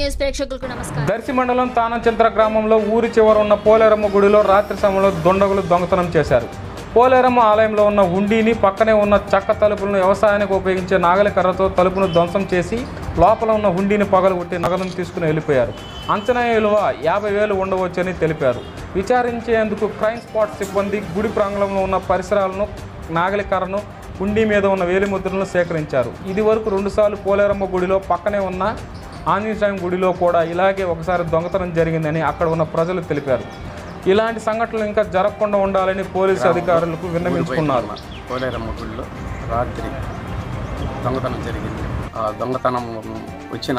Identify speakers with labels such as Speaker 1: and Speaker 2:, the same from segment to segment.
Speaker 1: news ప్రేక్షకులకు నమస్కారం
Speaker 2: దర్శి మండలం తానంచింత్ర గ్రామంలో ఊరి చివర ఉన్న పోలేరమ్మ గుడిలో రాత్రి సమయంలో దొండగులు దొంగతనం చేశారు పోలేరమ్మ ఆలయంలో ఉన్న ఉండిని పక్కనే ఉన్న చెక్క తలుపులను వ్యవసాయానికి ఉపయోగించే నాగలి కర్రతో తలుపును ధ్వంసం చేసి లోపల ఉన్న హుండీని పగలగొట్టి నగలను తీసుకుని వెళ్ళిపోయారు అంచనా విలువ యాభై వేలు ఉండవచ్చని తెలిపారు విచారించేందుకు క్రైమ్ స్పాట్ సిబ్బంది గుడి ప్రాంగణంలో ఉన్న పరిసరాలను నాగలి కర్రను హుండీ మీద ఉన్న వేలిముద్రలను సేకరించారు ఇది వరకు రెండుసార్లు పోలేరమ్మ గుడిలో పక్కనే ఉన్న ఆంజనేయ స్వామి గుడిలో కూడా ఇలాగే ఒకసారి దొంగతనం జరిగిందని అక్కడ ఉన్న ప్రజలు తెలిపారు ఇలాంటి సంఘటనలు ఇంకా జరగకుండా ఉండాలని పోలీసు అధికారులకు విన్నవించుకున్నారు
Speaker 3: పోలేరమ్మ గుడిలో రాత్రి దొంగతనం జరిగింది ఆ దొంగతనం వచ్చిన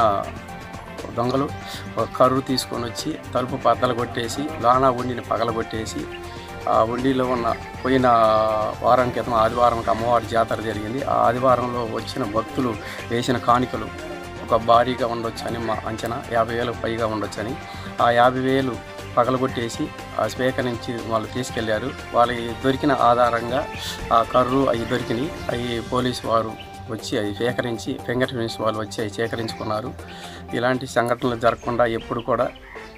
Speaker 3: దొంగలు ఒక కర్రు తీసుకొని వచ్చి తలుపు పద్దలు కొట్టేసి లానా ఉండిని పగలగొట్టేసి ఆ ఉండిలో ఉన్న పోయిన వారం క్రితం ఆదివారంకి అమ్మవారి జాతర జరిగింది ఆ ఆదివారంలో వచ్చిన భక్తులు వేసిన కాணிకలు ఒక భారీగా ఉండొచ్చని మా అంచనా యాభై వేలకు పైగా ఉండొచ్చని ఆ యాభై వేలు పగలగొట్టేసి ఆ స్వీకరించి వాళ్ళు తీసుకెళ్లారు వాళ్ళకి దొరికిన ఆధారంగా ఆ కర్రు అవి దొరికినాయి అవి పోలీసు వారు వచ్చి అవి సేకరించి ఫింగర్ ప్రింట్స్ వాళ్ళు వచ్చి అవి సేకరించుకున్నారు ఇలాంటి సంఘటనలు జరగకుండా ఎప్పుడు కూడా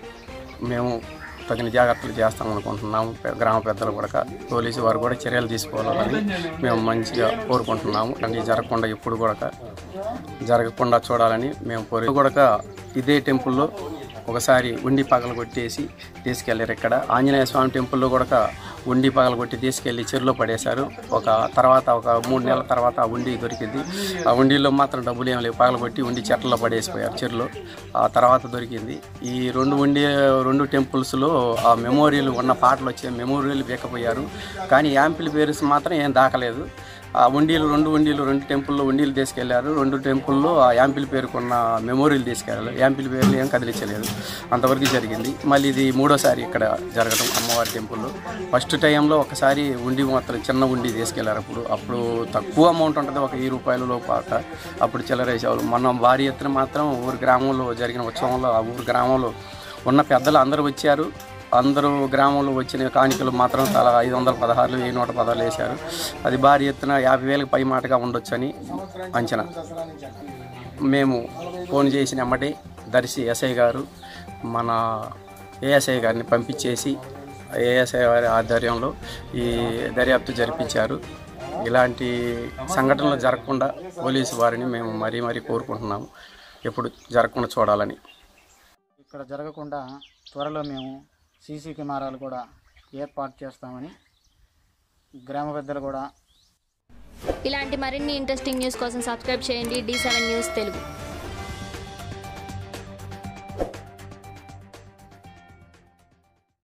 Speaker 3: మేము తగిన జాగ్రత్తలు చేస్తాం అనుకుంటున్నాము పె- గ్రామ పెద్దలు కూడా పోలీసు వారు కూడా చర్యలు తీసుకోవాలని మేము మంచిగా కోరుకుంటున్నాము అంటే జరగకుండా ఎప్పుడు కూడా జరగకుండా చూడాలని మేము కోరి కూడా ఇదే టెంపుల్లో ఒకసారి ఉండి పగలు కొట్టేసి తీసుకెళ్ళారు ఇక్కడ ఆంజనేయ స్వామి టెంపుల్లో కూడా ఉండి పగలు కొట్టి తీసుకెళ్ళి చెరులో పడేశారు ఒక తర్వాత ఒక మూడు నెలల తర్వాత ఆ ఉండి దొరికింది ఆ ఉండిలో మాత్రం డబ్బులు ఏం లేవు పగలు కొట్టి ఉండి చెట్లలో పడేసిపోయారు చెరులో ఆ తర్వాత దొరికింది ఈ రెండు ఉండి రెండు టెంపుల్స్లో ఆ మెమోరియల్ ఉన్న పాటలు వచ్చే మెమోరియల్ వేకపోయారు కానీ యాంపిల్ పేరుస్ మాత్రం ఏం దాకలేదు ఆ ఉండీలు రెండు ఉండీలు రెండు టెంపుల్లో ఉండీలు తీసుకెళ్లారు రెండు టెంపుల్లో ఆ యాంపిల్ పేరుకున్న మెమోరియల్ తీసుకెళ్ళారు యాంపిల్ పేర్లు ఏం కదిలించలేదు అంతవరకు జరిగింది మళ్ళీ ఇది మూడోసారి ఇక్కడ జరగడం అమ్మవారి టెంపుల్లో ఫస్ట్ టైంలో ఒకసారి ఉండి మాత్రం చిన్న ఉండి తీసుకెళ్లారు అప్పుడు అప్పుడు తక్కువ అమౌంట్ ఉంటుంది ఒక వెయ్యి రూపాయలలో పాట అప్పుడు చిల్లరేసేవాళ్ళు మొన్న భారీ ఎత్తున మాత్రం ఊరు గ్రామంలో జరిగిన ఉత్సవంలో ఆ ఊరు గ్రామంలో ఉన్న పెద్దలు అందరూ వచ్చారు అందరూ గ్రామంలో వచ్చిన కాணிకలు మాత్రం తలా ఐదు వందల పదహారులు వెయ్యి నూట పదహారులు వేశారు అది భారీ ఎత్తున యాభై వేలకు పై మాటగా ఉండొచ్చని అంచనా మేము ఫోన్ చేసిన ఎమ్మటే దర్శి ఎస్ఐ గారు మన ఏఎస్ఐ గారిని పంపించేసి ఏఎస్ఐ గారి ఆధ్వర్యంలో ఈ దర్యాప్తు జరిపించారు ఇలాంటి సంఘటనలు జరగకుండా పోలీసు వారిని మేము మరీ మరీ కోరుకుంటున్నాము ఎప్పుడు జరగకుండా చూడాలని
Speaker 4: ఇక్కడ జరగకుండా త్వరలో మేము సీసీ కెమెరాలు కూడా ఏర్పాటు చేస్తామని గ్రామ పెద్దలు కూడా
Speaker 1: ఇలాంటి మరిన్ని ఇంట్రెస్టింగ్ న్యూస్ కోసం సబ్స్క్రైబ్ చేయండి డి సెవెన్ న్యూస్ తెలుగు